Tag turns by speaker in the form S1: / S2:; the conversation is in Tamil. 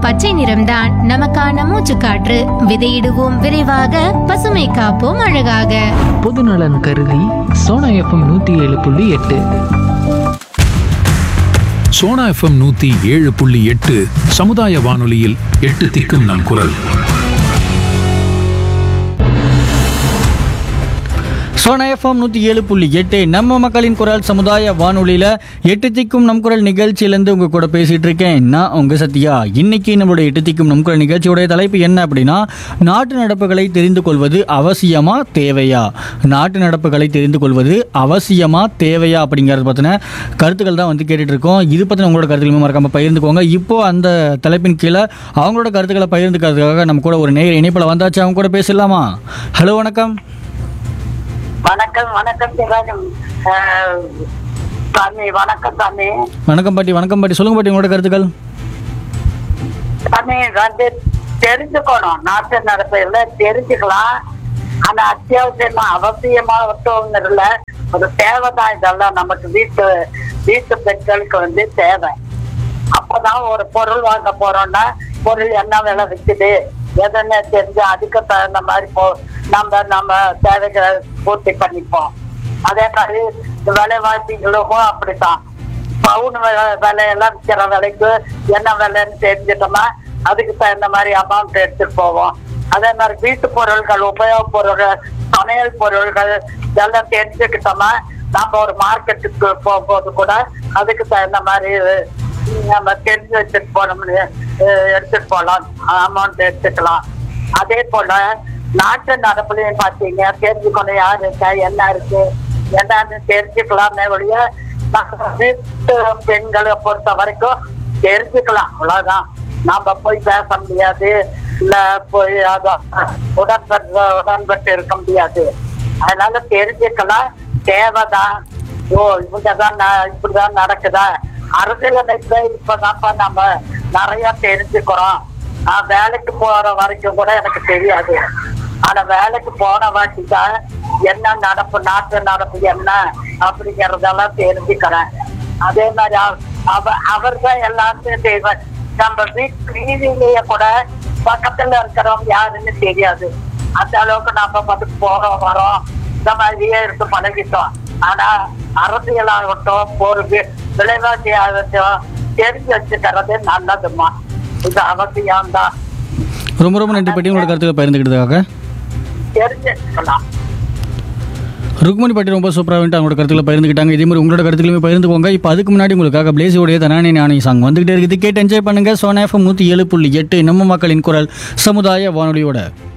S1: பச்சை நிறம்தான் நமக்கான மூச்சுக்காற்று விதையிடுவோம் விரைவாக பசுமை காப்போம் அழகாக
S2: பொதுநலன் கருதி சோனா எஃப்எம் நூற்றி ஏழு புள்ளி எட்டு
S3: சோனா எஃப்எம் நூத்தி ஏழு புள்ளி எட்டு சமுதாய வானொலியில் எட்டு திக்கும் நம் குரல்
S4: சோனா எஃப்எம் நூற்றி ஏழு புள்ளி எட்டு நம்ம மக்களின் குரல் சமுதாய வானொலியில் எட்டு திக்கும் நம் குரல் நிகழ்ச்சியிலேருந்து உங்கள் கூட பேசிகிட்டு இருக்கேன் நான் உங்கள் சத்யா இன்னைக்கு நம்மளுடைய எட்டு திக்கும் நம் குரல் நிகழ்ச்சியோடைய தலைப்பு என்ன அப்படின்னா நாட்டு நடப்புகளை தெரிந்து கொள்வது அவசியமா தேவையா நாட்டு நடப்புகளை தெரிந்து கொள்வது அவசியமா தேவையா அப்படிங்கிறது பற்றின கருத்துக்கள் தான் வந்து கேட்டுட்டு இருக்கோம் இது பற்றின உங்களோட கருத்துக்களுமே மறக்காமல் பகிர்ந்துக்கோங்க இப்போ அந்த தலைப்பின் கீழே அவங்களோட கருத்துக்களை பகிர்ந்துக்கிறதுக்காக நம்ம கூட ஒரு நேர் இணைப்பில் வந்தாச்சு அவங்க கூட பேசலாமா ஹலோ வணக்கம்
S5: வணக்கம் வணக்கம் சிவாஜம் அஹ், சாமி வணக்கம் சாமி
S4: வணக்கம் பாட்டி வணக்கம் பாட்டி சொல்லுங்க பாட்டி உங்களோட கருத்துக்கள்
S5: சாமி வந்து தெரிஞ்சுக்கணும் நாட்டு நடப்பையில தெரிஞ்சுக்கலாம் ஆனா அத்தியாவசியமா அவசியமா ஒருத்தவங்கல ஒரு தேவைதான் இதெல்லாம் நமக்கு வீட்டு வீட்டு பெண்களுக்கு வந்து தேவை அப்பதான் ஒரு பொருள் வாங்க போறோம்னா பொருள் என்ன விலை விக்குது எதுன்னு தெரிஞ்சு அதுக்கு தகுந்த மாதிரி போ நம்ம நம்ம தேவைகளை பூர்த்தி பண்ணிப்போம் அதே மாதிரி இந்த விலைவாசிகளுக்கும் அப்படித்தான் பவுன் விலை விலையெல்லாம் விற்கிற விலைக்கு என்ன விலைன்னு தெரிஞ்சிட்டோம்னா அதுக்கு தகுந்த மாதிரி அமௌண்ட் எடுத்துட்டு போவோம் அதே மாதிரி வீட்டு பொருள்கள் உபயோக பொருள்கள் சமையல் பொருள்கள் இதெல்லாம் தெரிஞ்சுக்கிட்டோம்னா நம்ம ஒரு மார்க்கெட்டுக்கு போகும்போது கூட அதுக்கு தகுந்த மாதிரி நம்ம தெரிஞ்சு வச்சுட்டு போனோம்னு அஹ், எடுத்துட்டு போகலாம் அமௌண்ட் எடுத்துக்கலாம் அதே போல நாட்டு நடப்புலையும் பார்த்தீங்க தெரிஞ்சுக்கணும் யார் இருக்கா என்ன இருக்கு என்னன்னு தெரிஞ்சுக்கலாமே ஒழிய நம்ம வீட்டு பெண்களை பொறுத்த வரைக்கும் தெரிஞ்சுக்கலாம் அவ்வளவுதான் நாம போய் பேச முடியாது இல்ல போய் அதான் உடன்பட்டு உடன்பட்டு இருக்க முடியாது அதனால தெரிஞ்சுக்கலாம் தேவைதான் ஓ இவங்கதான் ந- இப்படிதான் நடக்குதா அரசியலமைப்புல இப்பதான்ப்பா நம்ம நிறைய தெரிஞ்சுக்கிறோம் நான் வேலைக்கு போற வரைக்கும் கூட எனக்கு தெரியாது ஆனா வேலைக்கு போன வாட்டி தான் என்ன நடப்பு நாட்டு நடப்பு என்ன அப்படிங்கறதெல்லாம் தெரிஞ்சுக்கிறேன் அதே மாதிரி அவ- அவ அவர் தான் எல்லாத்தையும் செய்வார் நம்ம வீட்டு வீதியிலேயே கூட பக்கத்துல இருக்கிறவங்க யாருன்னு தெரியாது அந்த அளவுக்கு நம்ம பார்த்து போறோம் வரோம் இந்த மாதிரியே இருந்து பழகிட்டோம் ஆனா அரசியலாகட்டும் ஒரு வி- விலைவாசி ஆகட்டும் தெரிஞ்சு வச்சுக்கிறது நல்லதுமா இது அவசியம்தான்
S4: ரொம்ப ரொம்ப நன்றி பாட்டி உங்களோட கருத்துக்களை பகிர்ந்துக்கிட்டதுக்காக
S5: தெரிஞ்சு வச்சுக்கலாம்
S4: ருக்மணி பாட்டி ரொம்ப சூப்பராக வந்துட்டு அவங்களோட கருத்துக்களை பகிர்ந்துக்கிட்டாங்க இதே மாதிரி உங்களோட கருத்துக்களுமே பகிர்ந்துக்கோங்க இப்போ அதுக்கு முன்னாடி உங்களுக்காக பிளேசியோடைய தனானி ஞானி சாங் வந்துகிட்டே இருக்குது கேட்டு என்ஜாய் பண்ணுங்க சோனா எஃப்எம் நூற்றி ஏழு புள்ளி எட்டு நம்ம மக்களின் குரல் சமுதாய வானொலியோட